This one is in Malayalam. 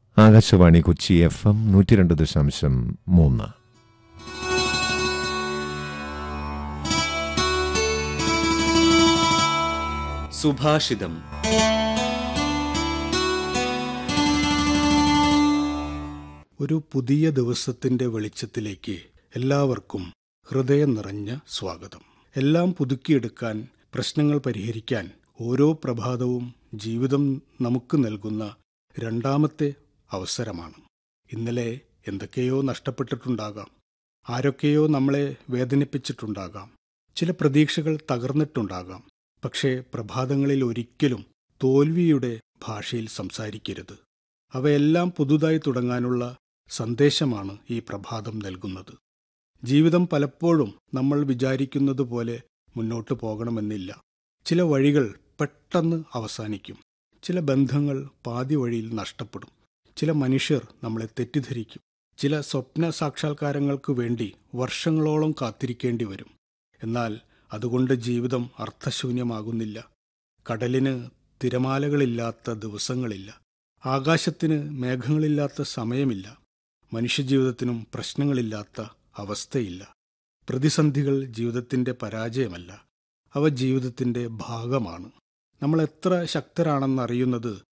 ആകാശവാണി കൊച്ചി എഫ് എം നൂറ്റി രണ്ട് ദശാംശം മൂന്ന് സുഭാഷിതം ഒരു പുതിയ ദിവസത്തിന്റെ വെളിച്ചത്തിലേക്ക് എല്ലാവർക്കും ഹൃദയം നിറഞ്ഞ സ്വാഗതം എല്ലാം പുതുക്കിയെടുക്കാൻ പ്രശ്നങ്ങൾ പരിഹരിക്കാൻ ഓരോ പ്രഭാതവും ജീവിതം നമുക്ക് നൽകുന്ന രണ്ടാമത്തെ അവസരമാണ് ഇന്നലെ എന്തൊക്കെയോ നഷ്ടപ്പെട്ടിട്ടുണ്ടാകാം ആരൊക്കെയോ നമ്മളെ വേദനിപ്പിച്ചിട്ടുണ്ടാകാം ചില പ്രതീക്ഷകൾ തകർന്നിട്ടുണ്ടാകാം പക്ഷേ പ്രഭാതങ്ങളിൽ ഒരിക്കലും തോൽവിയുടെ ഭാഷയിൽ സംസാരിക്കരുത് അവയെല്ലാം പുതുതായി തുടങ്ങാനുള്ള സന്ദേശമാണ് ഈ പ്രഭാതം നൽകുന്നത് ജീവിതം പലപ്പോഴും നമ്മൾ വിചാരിക്കുന്നത് പോലെ മുന്നോട്ട് പോകണമെന്നില്ല ചില വഴികൾ പെട്ടെന്ന് അവസാനിക്കും ചില ബന്ധങ്ങൾ പാതി വഴിയിൽ നഷ്ടപ്പെടും ചില മനുഷ്യർ നമ്മളെ തെറ്റിദ്ധരിക്കും ചില സ്വപ്ന സാക്ഷാത്കാരങ്ങൾക്ക് വേണ്ടി വർഷങ്ങളോളം കാത്തിരിക്കേണ്ടി വരും എന്നാൽ അതുകൊണ്ട് ജീവിതം അർത്ഥശൂന്യമാകുന്നില്ല കടലിന് തിരമാലകളില്ലാത്ത ദിവസങ്ങളില്ല ആകാശത്തിന് മേഘങ്ങളില്ലാത്ത സമയമില്ല മനുഷ്യജീവിതത്തിനും പ്രശ്നങ്ങളില്ലാത്ത അവസ്ഥയില്ല പ്രതിസന്ധികൾ ജീവിതത്തിന്റെ പരാജയമല്ല അവ ജീവിതത്തിന്റെ ഭാഗമാണ് നമ്മൾ എത്ര ശക്തരാണെന്നറിയുന്നത്